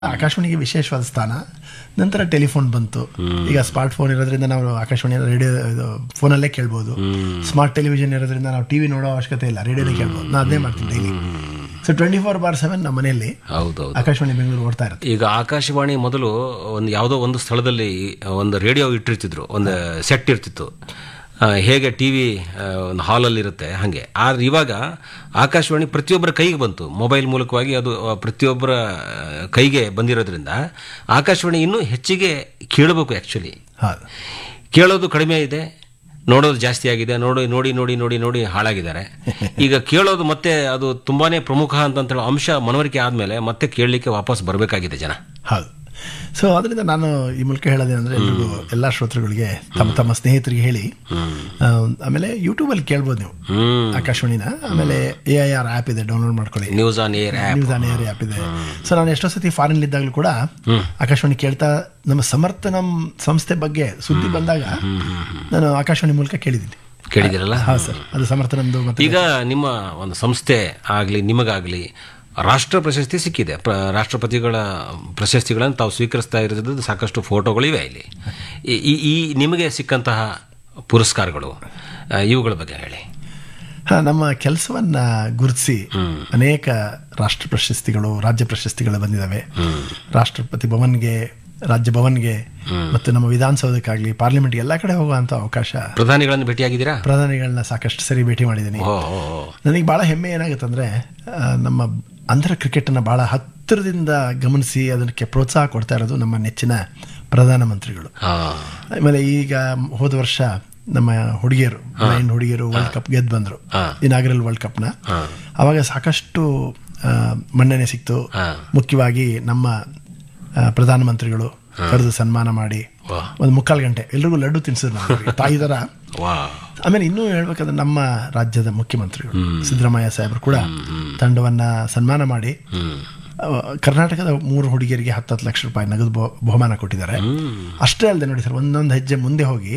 ಆಕಾಶವಾಣಿಗೆ ವಿಶೇಷವಾದ ಸ್ಥಾನ ನಂತರ ಟೆಲಿಫೋನ್ ಬಂತು ಈಗ ಸ್ಮಾರ್ಟ್ ಫೋನ್ ಇರೋದ್ರಿಂದ ನಾವು ಆಕಾಶವಾಣಿ ರೇಡಿಯೋ ಇದು ಫೋನಲ್ಲೇ ಕೇಳ್ಬೋದು ಸ್ಮಾರ್ಟ್ ಟೆಲಿವಿಷನ್ ಇರೋದ್ರಿಂದ ನಾವು ಟಿವಿ ನೋಡೋ ಅವಶ್ಯಕತೆ ಇಲ್ಲ ರೇಡಿಯೋನೇ ಕೇಳ್ಬೋದು ನಾನು ಅದನ್ನೇ ಮಾಡ್ತೀನಿ daily so twenty four by seven ನಮ್ಮ ಮನೆಯಲ್ಲಿ ಹೌದೌದು ಆಕಾಶವಾಣಿ ಬೆಂಗಳೂರು ಓಡ್ತಾ ಇರುತ್ತೆ ಈಗ ಆಕಾಶವಾಣಿ ಮೊದಲು ಒಂದು ಯಾವುದೋ ಒಂದು ಸ್ಥಳದಲ್ಲಿ ಒಂದು ರೇಡಿಯೋ ಇಟ್ಟಿರ್ತಿದ್ರು ಒಂದು ಸೆಟ್ ಇರ್ತಿತ್ತು ಆ, ಹೇಗೆ ಟಿ ವಿ ಒಂದು ಹಾಲಲ್ಲಿ ಇರುತ್ತೆ ಹಾಗೆ ಆದ್ರೆ ಇವಾಗ ಆಕಾಶವಾಣಿ ಪ್ರತಿಯೊಬ್ಬರ ಕೈಗೆ ಬಂತು ಮೊಬೈಲ್ ಮೂಲಕವಾಗಿ ಅದು ಆ, ಪ್ರತಿಯೊಬ್ಬರ ಆ, ಕೈಗೆ ಬಂದಿರೋದ್ರಿಂದ ಆಕಾಶವಾಣಿ ಇನ್ನೂ ಹೆಚ್ಚಿಗೆ ಕೇಳಬೇಕು ಆ್ಯಕ್ಚುಲಿ ಹೌದು ಕೇಳೋದು ಕಡಿಮೆ ಇದೆ ನೋಡೋದು ಜಾಸ್ತಿ ಆಗಿದೆ ನೋಡಿ ನೋಡಿ ನೋಡಿ ನೋಡಿ ನೋಡಿ ಹಾಳಾಗಿದ್ದಾರೆ ಈಗ ಕೇಳೋದು ಮತ್ತೆ ಅದು ತುಂಬಾನೇ ಪ್ರಮುಖ ಅಂತಂತೇಳೋ ಅಂಶ ಮನವರಿಕೆ ಆದಮೇಲೆ ಮತ್ತೆ ಕೇಳಲಿಕ್ಕೆ ವಾಪಸ್ ಬರಬೇಕಾಗಿದೆ ಜನ ಹೌದು ಸೊ ಅದರಿಂದ ನಾನು ಈ ಮೂಲಕ ಹೇಳೋದೇನೆಂದ್ರೆ ಎಲ್ರಿಗೂ ಎಲ್ಲ ಶ್ರೋತೃಗಳಿಗೆ ತಮ್ಮ ತಮ್ಮ ಸ್ನೇಹಿತರಿಗೆ ಹೇಳಿ ಆ, ಆಮೇಲೆ ಯೂಟ್ಯೂಬಲ್ಲಿ ಕೇಳ್ಬೋದು ನೀವು ಹ್ಮ್ ಆಕಾಶವಾಣಿನ ಆಮೇಲೆ ಎ ಐ ಆರ್ ಆ್ಯಪ್ ಇದೆ ಡೌನ್ಲೋಡ್ ಮಾಡ್ಕೊಳ್ಳಿ news on air app news on air app ಇದೆ ಸೊ ನಾನು ಎಷ್ಟೋ ಸತಿ ಫಾರಿನ್ ಇದ್ದಾಗಲೂ ಕೂಡ ಆಕಾಶವಾಣಿ ಕೇಳ್ತಾ ನಮ್ಮ ಸಮರ್ಥನಂ ಸಂಸ್ಥೆ ಬಗ್ಗೆ ಸುದ್ದಿ ಬಂದಾಗ ನಾನು ಆಕಾಶವಾಣಿ ಮೂಲಕ ಕೇಳಿದ್ದೀನಿ ಕೇಳಿದಿರಲ್ಲ ಹೌದು ಸರ್ ಅದು ಸಮರ್ಥನಂದು ಮತ್ತೆ ಈಗ ನಿಮ್ಮ ಒಂದು ಸಂಸ್ಥೆ ಆಗಲಿ ನಿಮಗಾಗಲಿ ರಾಷ್ಟ್ರ ಪ್ರಶಸ್ತಿ ಸಿಕ್ಕಿದೆ ಪ್ರ- ರಾಷ್ಟ್ರಪತಿಗಳ ಪ್ರಶಸ್ತಿಗಳನ್ನು ತಾವು ಸ್ವೀಕರಿಸ್ತಾ ಇರೋದ್ರದ್ದು ಸಾಕಷ್ಟು ಫೋಟೋಗಳಿವೆ ಇಲ್ಲಿ ಈ- ಈ ಈ ನಿಮಗೆ ಸಿಕ್ಕಂತಹ ಪುರಸ್ಕಾರಗಳು ಆ, ಇವುಗಳ ಬಗ್ಗೆ ಹೇಳಿ ಹಾ, ನಮ್ಮ ಕೆಲಸವನ್ನ ಗುರುತಿಸಿ ಅನೇಕ ರಾಷ್ಟ್ರ ಪ್ರಶಸ್ತಿಗಳು ರಾಜ್ಯ ಪ್ರಶಸ್ತಿಗಳು ಬಂದಿದ್ದಾವೆ ರಾಷ್ಟ್ರಪತಿ ಭವನ್ಗೆ ರಾಜ್ಯ ಭವನ್ಗೆ ಮತ್ತು ನಮ್ಮ ವಿಧಾನಸೌಧಕ್ಕಾಗಲಿ ಪಾರ್ಲಿಮೆಂಟ್ಗೆ ಎಲ್ಲ ಕಡೆ ಹೋಗುವಂತ ಅವಕಾಶ ಪ್ರಧಾನಿಗಳನ್ನು ಭೇಟಿಯಾಗಿದ್ದೀರಾ ಪ್ರಧಾನಿಗಳನ್ನ ಸಾಕಷ್ಟು ಸರಿ ಭೇಟಿ ಮಾಡಿದ್ದೀನಿ ಓ ಓ, ಓ. ನನಗೆ ಭಾಳ ಹೆಮ್ಮೆ ಏನಾಗುತ್ತೆ ಅಂದರೆ ನಮ್ಮ ಅಂಧರ ಕ್ರಿಕೆಟನ್ನು ಭಾಳ ಹತ್ತಿರದಿಂದ ಗಮನಿಸಿ ಅದಕ್ಕೆ ಪ್ರೋತ್ಸಾಹ ಕೊಡ್ತಾ ಇರೋದು ನಮ್ಮ ನೆಚ್ಚಿನ ಪ್ರಧಾನಮಂತ್ರಿಗಳು ಆ, ಆಮೇಲೆ ಈಗ ಹೋದ ವರ್ಷ ನಮ್ಮ ಹುಡುಗಿಯರು ಬ್ಲೈಂಡ್ ಹುಡುಗಿಯರು ವರ್ಲ್ಡ್ ಕಪ್ ಗೆದ್ದು ಬಂದರು ಹಾ. ಇನಾಗ್ರಲ್ ವರ್ಲ್ಡ್ ಕಪ್ನ ಅವಾಗ ಸಾಕಷ್ಟು ಆ, ಮನ್ನಣೆ ಸಿಕ್ತು ಹಾ. ಮುಖ್ಯವಾಗಿ ನಮ್ಮ ಆ, ಪ್ರಧಾನಮಂತ್ರಿಗಳು ಕರೆದು ಸನ್ಮಾನ ಮಾಡಿ ವಾ. ಒಂದು ಮುಕ್ಕಾಲು ಗಂಟೆ ಎಲ್ರಿಗೂ ಲಡ್ಡು ತಿನ್ಸಿದ್ರು ನಾವು ಅವ್ರಿಗೆ. ತಾಯಿ ಥರ ವಾ ಆಮೇಲೆ ಇನ್ನೂ ಹೇಳ್ಬೇಕಾದ್ರೆ ನಮ್ಮ ರಾಜ್ಯದ ಮುಖ್ಯಮಂತ್ರಿಗಳು ಸಿದ್ದರಾಮಯ್ಯ ಸಾಹೇಬರು ಕೂಡ ತಂಡವನ್ನ ಸನ್ಮಾನ ಮಾಡಿ ಹ್ಮ್ ಅಹ್, ಕರ್ನಾಟಕದ ಮೂರು ಹುಡುಗಿಯರಿಗೆ ಹತ್ತು ಹತ್ತು ಲಕ್ಷ ರೂಪಾಯಿ ನಗದು ಬಹು- ಬಹುಮಾನ ಕೊಟ್ಟಿದ್ದಾರೆ ಅಷ್ಟೇ ಅಲ್ಲದೆ ನೋಡಿ ಸರ್ ಒಂದೊಂದು ಹೆಜ್ಜೆ ಮುಂದೆ ಹೋಗಿ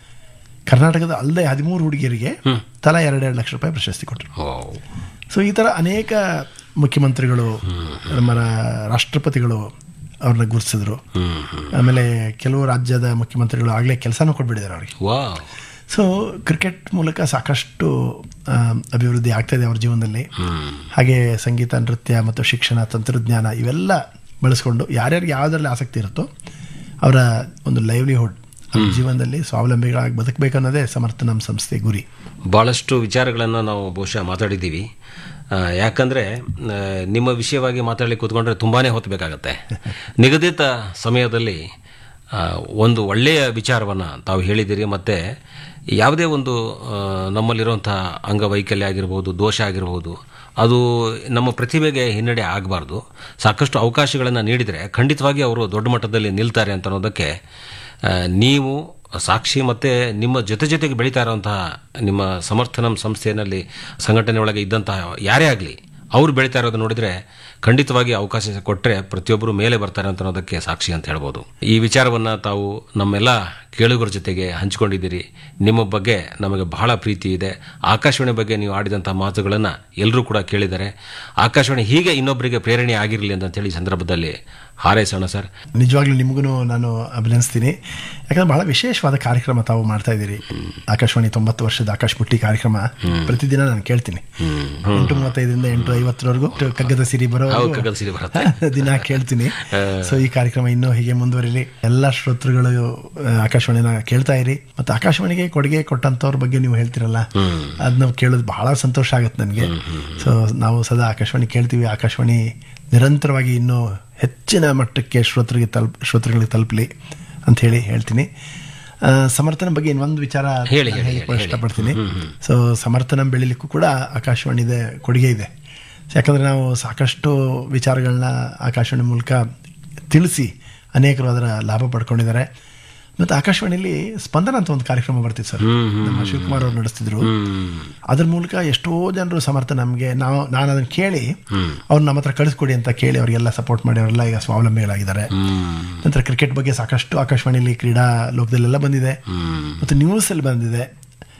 ಕರ್ನಾಟಕದ ಅಲ್ಲದೆ ಹದಿಮೂರು ಹುಡುಗಿಯರಿಗೆ ತಲಾ ಎರಡೆರಡು ಲಕ್ಷ ರೂಪಾಯಿ ಪ್ರಶಸ್ತಿ ಕೊಟ್ಟರು ಓ ಸೊ ಈ ಥರ ಅನೇಕ ಮುಖ್ಯಮಂತ್ರಿಗಳು ನಮ್ಮ ರಾ- ರಾಷ್ಟ್ರಪತಿಗಳು ಅವ್ರನ್ನ ಗುರುತಿಸಿದ್ರು ಹ್ಮ್ ಹ್ಮ್ ಆಮೇಲೆ ಕೆಲವು ರಾಜ್ಯದ ಮುಖ್ಯಮಂತ್ರಿಗಳು ಆಗಲೇ ಕೆಲಸನೂ ಕೊಟ್ಬಿಟ್ಟಿದ್ದಾರೆ ಅವರಿಗೆ ವಾ ಸೊ ಕ್ರಿಕೆಟ್ ಮೂಲಕ ಸಾಕಷ್ಟು ಆ, ಅಭಿವೃದ್ಧಿ ಆಗ್ತಾ ಇದೆ ಅವ್ರ ಜೀವನದಲ್ಲಿ ಹ್ಮ್ ಹಾಗೆ ಸಂಗೀತ ನೃತ್ಯ ಮತ್ತು ಶಿಕ್ಷಣ ತಂತ್ರಜ್ಞಾನ ಇವೆಲ್ಲ ಬಳಸ್ಕೊಂಡು ಯಾರ್ಯಾರಿಗೆ ಯಾವುದರಲ್ಲಿ ಆಸಕ್ತಿ ಇರುತ್ತೋ ಅವರ ಒಂದು ಲೈವ್ಲಿಹುಡ್ ಅವ್ರ ಜೀವನದಲ್ಲಿ ಸ್ವಾವಲಂಬಿಗಳಾಗಿ ಬದುಕಬೇಕು ಅನ್ನೋದೇ ಸಮರ್ಥ ನಮ್ಮ ಸಂಸ್ಥೆ ಗುರಿ ಭಾಳಷ್ಟು ವಿಚಾರಗಳನ್ನು ನಾವು ಬಹುಶಃ ಮಾತಾಡಿದ್ದೀವಿ ಆ, ಯಾಕಂದ್ರೆ ಆ, ನಿಮ್ಮ ವಿಷಯವಾಗಿ ಮಾತಾಡಲಿಕ್ಕೆ ಕೂತ್ಕೊಂಡ್ರೆ ತುಂಬಾನೇ ಹೊತ್ತು ಬೇಕಾಗತ್ತೆ ನಿಗದಿತ ಸಮಯದಲ್ಲಿ ಆ, ಒಂದು ಒಳ್ಳೆಯ ವಿಚಾರವನ್ನು ತಾವು ಹೇಳಿದ್ದೀರಿ ಮತ್ತು ಯಾವುದೇ ಒಂದು ಆ, ನಮ್ಮಲ್ಲಿರುವಂತಹ ಅಂಗವೈಕಲ್ಯ ಆಗಿರ್ಬೋದು ದೋಷ ಆಗಿರ್ಬೋದು ಅದು ನಮ್ಮ ಪ್ರತಿಭೆಗೆ ಹಿನ್ನಡೆ ಆಗಬಾರ್ದು ಸಾಕಷ್ಟು ಅವಕಾಶಗಳನ್ನು ನೀಡಿದರೆ ಖಂಡಿತವಾಗಿ ಅವರು ದೊಡ್ಡ ಮಟ್ಟದಲ್ಲಿ ನಿಲ್ತಾರೆ ಅಂತ ಅನ್ನೋದಕ್ಕೆ ಆ, ನೀವು ಸಾಕ್ಷಿ ಮತ್ತೆ ನಿಮ್ಮ ಜೊತೆ ಜೊತೆಗೆ ಬೆಳೀತಾ ಇರುವಂತಹ ನಿಮ್ಮ ಸಮರ್ಥನಂ ಸಂಸ್ಥೆಯಲ್ಲಿ ಸಂಘಟನೆ ಒಳಗೆ ಇದ್ದಂತಹ ಯಾರೇ ಆಗಲಿ ಅವ್ರು ಬೆಳೀತಾ ಇರೋದು ನೋಡಿದ್ರೆ ಖಂಡಿತವಾಗಿ ಅವಕಾಶ ಕೊಟ್ಟರೆ ಪ್ರತಿಯೊಬ್ಬರು ಮೇಲೆ ಬರ್ತಾರೆ ಅಂತ ಅನ್ನೋದಕ್ಕೆ ಸಾಕ್ಷಿ ಅಂತ ಹೇಳ್ಬೋದು ಈ ವಿಚಾರವನ್ನ ತಾವು ನಮ್ಮೆಲ್ಲ ಕೇಳುಗರ ಜೊತೆಗೆ ಹಂಚಿಕೊಂಡಿದ್ದೀರಿ ನಿಮ್ಮ ಬಗ್ಗೆ ನಮಗೆ ಬಹಳ ಪ್ರೀತಿ ಇದೆ ಆಕಾಶವಾಣಿ ಬಗ್ಗೆ ನೀವು ಆಡಿದಂತಹ ಮಾತುಗಳನ್ನು ಎಲ್ಲರೂ ಕೂಡ ಕೇಳಿದ್ದಾರೆ ಆಕಾಶವಾಣಿ ಹೀಗೆ ಇನ್ನೊಬ್ಬರಿಗೆ ಪ್ರೇರಣೆ ಆಗಿರಲಿ ಅಂತ ಹೇಳಿ ಈ ಸಂದರ್ಭದಲ್ಲಿ ಹಾರೈಸೋಣ ಸರ್ ನಿಜವಾಗ್ಲೂ ನಿಮಗೂ ನಾನು ಅಭಿನಂದಿಸ್ತೀನಿ ಯಾಕಂದ್ರೆ ಬಹಳ ವಿಶೇಷವಾದ ಕಾರ್ಯಕ್ರಮ ತಾವು ಮಾಡ್ತಾ ಇದ್ದೀರಿ ಆಕಾಶವಾಣಿ ತೊಂಬತ್ತು ವರ್ಷದ ಆಕಾಶ ಬುಟ್ಟಿ ಕಾರ್ಯಕ್ರಮ ಪ್ರತಿದಿನ ನಾನು ಕೇಳ್ತೀನಿ ಎಂಟು ಮೂವತ್ತೈದರಿಂದ ಎಂಟು ಐವತ್ತರವರೆಗೂ ಕಗ್ಗದ ಸಿರಿ ಬರೋ ಹೌದು ಕಗ್ಗದ ಸಿರಿ ಬರುತ್ತೆ ದಿನ ಕೇಳ್ತೀನಿ ಸೊ ಈ ಕಾರ್ಯಕ್ರಮ ಇನ್ನೂ ಹೀಗೆ ಮುಂದುವರಿಲಿ ಎಲ್ಲ ಶ್ರೋತೃಗಳು ಆ, ಆಕಾಶವಾಣಿನ ಕೇಳ್ತಾ ಇರಿ ಮತ್ತೆ ಆಕಾಶವಾಣಿಗೆ ಕೊಡುಗೆ ಕೊಟ್ಟಂತವ್ರ ಬಗ್ಗೆ ನೀವು ಹೇಳ್ತಿರಲ್ಲ ಅದನ್ನ ಕೇಳೋದು ಬಹಳ ಸಂತೋಷ ಆಗುತ್ತೆ ನನಗೆ ಸೊ ನಾವು ಸದಾ ಆಕಾಶವಾಣಿ ಕೇಳ್ತೀವಿ ಆಕಾಶವಾಣಿ ನಿರಂತರವಾಗಿ ಇನ್ನೂ ಹೆಚ್ಚಿನ ಮಟ್ಟಕ್ಕೆ ಶ್ರೋತೃಗೆ ತಲುಪ್ ಶ್ರೋತೃಗಳಿಗೆ ತಲುಪಲಿ ಅಂತ ಹೇಳಿ ಹೇಳ್ತೀನಿ ಆ, ಸಮರ್ಥನ ಬಗ್ಗೆ ಇನ್ನೊಂದು ವಿಚಾರ ಹೇಳಿ, ನಾನು ಹೇಳಿ, ಹೇಳಿಕ್ಕೆ ಹೇಳಿ. ಇಷ್ಟಪಡ್ತೀನಿ ಸೊ ಸಮರ್ಥನ ಬೆಳಿಲಿಕ್ಕೂ ಕೂಡ ಆಕಾಶವಾಣಿದೆ ಕೊಡುಗೆ ಇದೆ ಯಾಕಂದರೆ ನಾವು ಸಾಕಷ್ಟು ವಿಚಾರಗಳನ್ನ ಆಕಾಶವಾಣಿ ಮೂಲಕ ತಿಳಿಸಿ ಅನೇಕರು ಅದರ ಲಾಭ ಪಡ್ಕೊಂಡಿದ್ದಾರೆ ಮತ್ತು ಆಕಾಶವಾಣಿಲಿ ಸ್ಪಂದನ ಅಂತ ಒಂದು ಕಾರ್ಯಕ್ರಮ ಬರ್ತಿತ್ತು ಸರ್ ನಮ್ಮ ಶಿವಕುಮಾರ್ ಅವರು ನಡೆಸ್ತಿದ್ರು ಅದ್ರ ಮೂಲಕ ಎಷ್ಟೋ ಜನರು ಸಮರ್ಥ ನಮಗೆ ನಾವು ನಾನು ಅದನ್ನು ಕೇಳಿ ಅವ್ರು ನಮ್ಮ ಹತ್ರ ಕಳಿಸ್ಕೊಡಿ ಅಂತ ಕೇಳಿ ಅವರಿಗೆಲ್ಲ ಸಪೋರ್ಟ್ ಮಾಡಿ ಅವರೆಲ್ಲ ಈಗ ಸ್ವಾವಲಂಬಿಗಳಾಗಿದ್ದಾರೆ ನಂತರ ಕ್ರಿಕೆಟ್ ಬಗ್ಗೆ ಸಾಕಷ್ಟು ಆಕಾಶವಾಣಿಲಿ ಕ್ರೀಡಾ ಲೋಕದಲ್ಲೆಲ್ಲ ಬಂದಿದೆ ಮತ್ತು ನ್ಯೂಸಲ್ಲಿ ಬಂದಿದೆ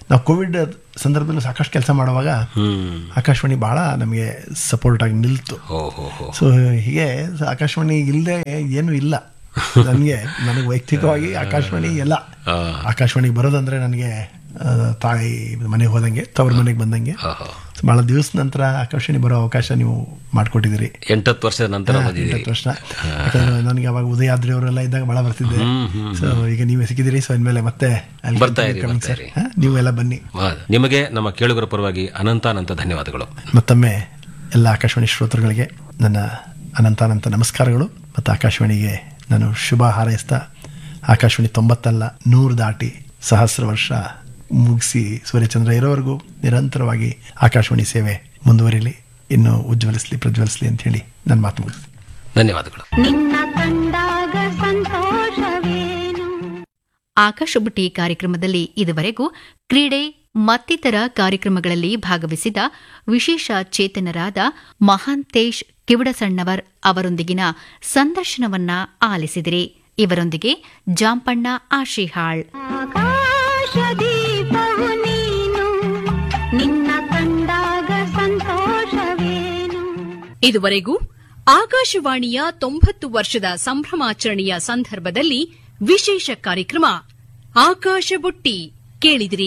ನಾವು ಕೋವಿಡ್ ಸಂದರ್ಭದಲ್ಲೂ ಸಾಕಷ್ಟು ಕೆಲಸ ಮಾಡುವಾಗ ಹ್ಮ್ ಆಕಾಶವಾಣಿ ಬಹಳ ನಮಗೆ ಸಪೋರ್ಟ್ ಆಗಿ ನಿಲ್ತು ಹೋ ಹೋ ಹೋ ಸೊ ಹೀಗೆ ಆಕಾಶವಾಣಿ ಇಲ್ಲದೆ ಏನೂ ಇಲ್ಲ ನನಗೆ ನನಗೆ ವೈಯಕ್ತಿಕವಾಗಿ ಆಕಾಶವಾಣಿ ಎಲ್ಲ ಆ, ಆಕಾಶವಾಣಿಗೆ ಬರೋದಂದ್ರೆ ನನಗೆ ಆ, ತಾಯಿ ಮನೆಗೆ ಹೋದಂಗೆ ತವ್ರ ಮನೆಗೆ ಬಂದಂಗೆ ಹೋ, ಹೋ. ಬಹಳ ದಿವಸ ನಂತರ ಆಕಾಶವಾಣಿ ಬರೋ ಅವಕಾಶ ನೀವು ಮಾಡಿಕೊಟ್ಟಿದ್ದೀರಿ ಎಂಟತ್ತು ವರ್ಷದ ನಂತರ ಬಂದಿದ್ದೀರಿ ಎಂಟತ್ತು ವರ್ಷ ಯಾಕಂದ್ರೆ ನನಗೆ ಅವಾಗ ಉದಯಾದ್ರಿ ಅವರೆಲ್ಲ ಇದ್ದಾಗ ಬಹಳ ಬರ್ತಿದ್ದೆ ಸೊ ಈಗ ನೀವೇ ಸಿಕ್ಕಿದ್ದೀರಿ ಸೊ ಇನ್ಮೇಲೆ ಮತ್ತೆ ಅಲ್ಲಿ ಬರ್ತಾ ಇರಿ, coming ಬರ್ತಾ sir. ಇರಿ. ಹಾ, ನೀವು ಎಲ್ಲ ಬನ್ನಿ ಹೌದು. ನಿಮಗೆ ನಮ್ಮ ಕೇಳುಗರ ಪರವಾಗಿ ಅನಂತಾನಂತ ಧನ್ಯವಾದಗಳು ಮತ್ತೊಮ್ಮೆ ಎಲ್ಲ ಆಕಾಶವಾಣಿ ಶ್ರೋತೃಗಳಿಗೆ ನನ್ನ ಅನಂತಾನಂತ ನಮಸ್ಕಾರಗಳು ಮತ್ತು ಆಕಾಶವಾಣಿಗೆ ನಾನು ಶುಭ ಹಾರೈಸ್ತಾ ಆಕಾಶವಾಣಿ ತೊಂಬತ್ತಲ್ಲ ನೂರು ದಾಟಿ ಸಹಸ್ರ ವರ್ಷ ಮುಗಿಸಿ ಸೂರ್ಯಚಂದ್ರ ಇರೋವರೆಗೂ ನಿರಂತರವಾಗಿ ಆಕಾಶವಾಣಿ ಸೇವೆ ಮುಂದುವರಿಲಿ ಇನ್ನು ಉಜ್ವಲಿಸ್ಲಿ ಪ್ರಜ್ವಲಿಸ್ಲಿ ಅಂತ ಹೇಳಿ ನನ್ನ ಮಾತು ಮುಗಿಸ್ತೀನಿ ಧನ್ಯವಾದಗಳು ನಿನ್ನ ಕಂಡಾಗ ಸಂತೋಷವೇನು ಆಕಾಶಬುಟ್ಟಿ ಕಾರ್ಯಕ್ರಮದಲ್ಲಿ ಇದುವರೆಗೂ ಕ್ರೀಡೆ ಮತ್ತಿತರ ಕಾರ್ಯಕ್ರಮಗಳಲ್ಲಿ ಭಾಗವಹಿಸಿದ ವಿಶೇಷ ಚೇತನರಾದ ಮಹಾಂತೇಶ್ ಕಿವಡಸಣ್ಣವರ್ ಅವರೊಂದಿಗಿನ ಸಂದರ್ಶನವನ್ನ ಆಲಿಸಿದಿರಿ ಇವರೊಂದಿಗೆ ಜಾಂಪಣ್ಣ ಆಶಿಹಾಳ್ ಆಕಾಶ ದೀಪವು ನೀನು ನಿನ್ನ ಕಂಡಾಗ ಸಂತೋಷವೇನು ಇದುವರೆಗೂ ಆಕಾಶವಾಣಿಯ ತೊಂಬತ್ತು ವರ್ಷದ ಸಂಭ್ರಮಾಚರಣೆಯ ಸಂದರ್ಭದಲ್ಲಿ ವಿಶೇಷ ಕಾರ್ಯಕ್ರಮ ಆಕಾಶ ಬುಟ್ಟಿ ಕೇಳಿದಿರಿ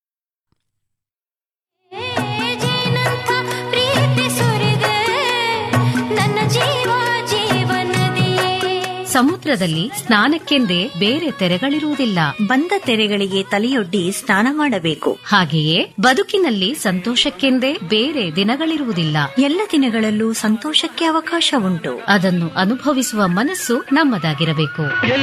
ಜೇನಂಥ ಪ್ರೀತಿ ಸುರಿದೆ ನನ್ನ ಜೀವ ಜೀವನದಿ ಸಮುದ್ರದಲ್ಲಿ ಸ್ನಾನಕ್ಕೆಂದೇ ಬೇರೆ ತೆರೆಗಳಿರುವುದಿಲ್ಲ ಬಂದ ತೆರೆಗಳಿಗೆ ತಲೆಯೊಡ್ಡಿ ಸ್ನಾನ ಮಾಡಬೇಕು ಹಾಗೆಯೇ ಬದುಕಿನಲ್ಲಿ ಸಂತೋಷಕ್ಕೆಂದೇ ಬೇರೆ ದಿನಗಳಿರುವುದಿಲ್ಲ ಎಲ್ಲ ದಿನಗಳಲ್ಲೂ ಸಂತೋಷಕ್ಕೆ ಅವಕಾಶ ಉಂಟು ಅದನ್ನು ಅನುಭವಿಸುವ ಮನಸ್ಸು ನಮ್ಮದಾಗಿರಬೇಕು